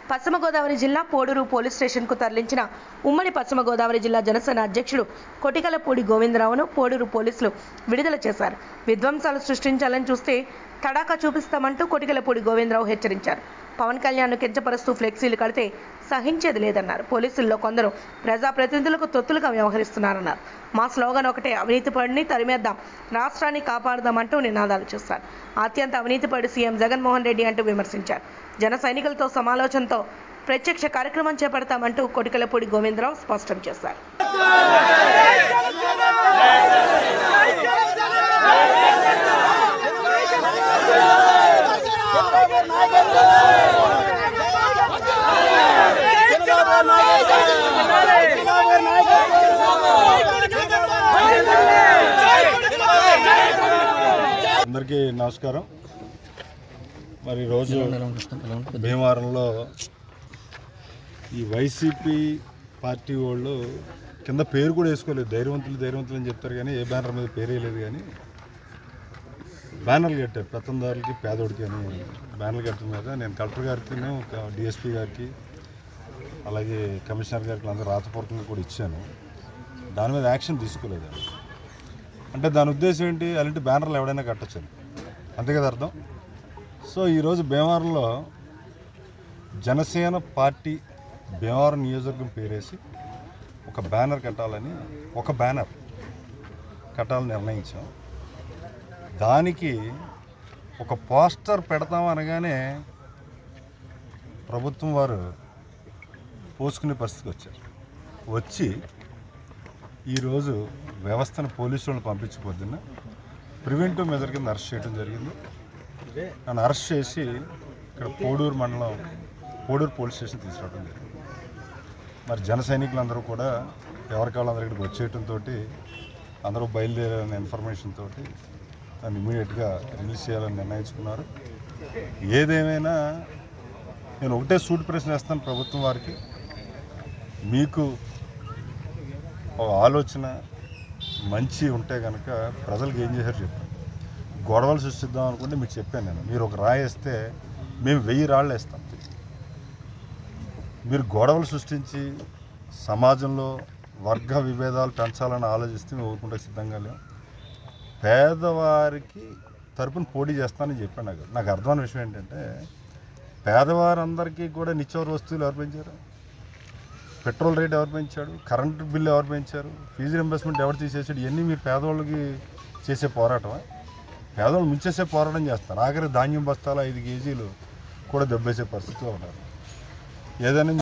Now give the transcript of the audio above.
పశ్చిమ గోదావరి జిల్లా పోడూరు పోలీస్ స్టేషన్కు తరలించిన ఉమ్మడి పశ్చిమ గోదావరి జిల్లా జనసేన అధ్యక్షుడు కొటికలపూడి గోవిందరావును పోడూరు పోలీసులు విడుదల చేశారు విధ్వంసాలు సృష్టించాలని చూస్తే తడాకా చూపిస్తామంటూ కొటికలపూడి గోవిందరావు హెచ్చరించారు పవన్ కళ్యాణ్ను కించపరుస్తూ ఫ్లెక్సీలు కడితే సహించేది లేదన్నారు పోలీసుల్లో కొందరు ప్రజాప్రతినిధులకు తొత్తులుగా వ్యవహరిస్తున్నారన్నారు మా స్లోగన్ ఒకటే అవినీతి పడిని తరిమేద్దాం రాష్ట్రాన్ని కాపాడదామంటూ నినాదాలు చేశారు అత్యంత అవినీతిపడి సీఎం జగన్మోహన్ రెడ్డి అంటూ విమర్శించారు జన సైనికులతో సమాలోచనతో ప్రత్యక్ష కార్యక్రమం చేపడతామంటూ కొటికలపూడి గోవిందరావు స్పష్టం చేశారు అందరికీ నమస్కారం మరి రోజు భీమవరంలో ఈ వైసీపీ పార్టీ వాళ్ళు కింద పేరు కూడా వేసుకోలేదు ధైర్యవంతులు ధైర్యవంతులు అని చెప్తారు కానీ ఏ బ్యానర్ మీద పేరు వేయలేదు కానీ బ్యానర్లు కట్టారు పెత్తందారులకి పేదోడికి అని బ్యానర్లు కట్టడం మీద నేను కలెక్టర్ గారికి డిఎస్పీ గారికి అలాగే కమిషనర్ గారికి అందరూ రాతపూర్వకంగా కూడా ఇచ్చాను దాని మీద యాక్షన్ తీసుకోలేదు అంటే దాని ఉద్దేశం ఏంటి అలాంటి బ్యానర్లు ఎవడైనా కట్టచ్చు అంతే కదా అర్థం సో ఈరోజు భీమవరంలో జనసేన పార్టీ భీమవరం నియోజకవర్గం పేరేసి ఒక బ్యానర్ కట్టాలని ఒక బ్యానర్ కట్టాలని నిర్ణయించాం దానికి ఒక పోస్టర్ పెడతాం అనగానే ప్రభుత్వం వారు పోసుకునే పరిస్థితికి వచ్చారు వచ్చి ఈరోజు వ్యవస్థను పోలీసు వాళ్ళని పంపించిపోతున్న ప్రివెంటివ్ మెజర్ కింద అరెస్ట్ చేయడం జరిగింది నన్ను అరెస్ట్ చేసి ఇక్కడ పోడూరు మండలం పోడూరు పోలీస్ స్టేషన్ తీసుకురావడం జరిగింది మరి జన సైనికులందరూ కూడా ఎవరికి వాళ్ళందరూ ఇక్కడికి వచ్చేయటంతో అందరూ బయలుదేరాలనే ఇన్ఫర్మేషన్ తోటి నన్ను ఇమీడియట్గా రిలీజ్ చేయాలని నిర్ణయించుకున్నారు ఏదేమైనా నేను ఒకటే సూట్ ప్రశ్న వేస్తాను ప్రభుత్వం వారికి మీకు ఒక ఆలోచన మంచి ఉంటే కనుక ప్రజలకు ఏం చేశారు చెప్పండి గొడవలు సృష్టిద్దాం అనుకుంటే మీకు చెప్పాను నేను మీరు ఒక రాయి వేస్తే మేము వెయ్యి రాళ్ళు వేస్తాం మీరు గొడవలు సృష్టించి సమాజంలో వర్గ విభేదాలు పెంచాలని ఆలోచిస్తే మేము ఊరుకుంటే సిద్ధంగా లేం పేదవారికి తరపున పోటీ చేస్తానని చెప్పాను నాకు నాకు అర్థమైన విషయం ఏంటంటే పేదవారందరికీ కూడా నిత్యావసర వస్తువులు ఎవరు పెంచారు పెట్రోల్ రేట్ ఎవరు పెంచాడు కరెంటు బిల్లు ఎవరు పెంచారు ఫీజు రింబర్స్మెంట్ ఎవరు తీసేసాడు ఇవన్నీ మీరు పేదవాళ్ళకి చేసే పోరాటమా పేదవాళ్ళు ముంచేసే పోరాటం చేస్తారు ఆఖరి ధాన్యం బస్తాలు ఐదు కేజీలు కూడా దెబ్బేసే పరిస్థితిలో ఉన్నారు ఏదైనా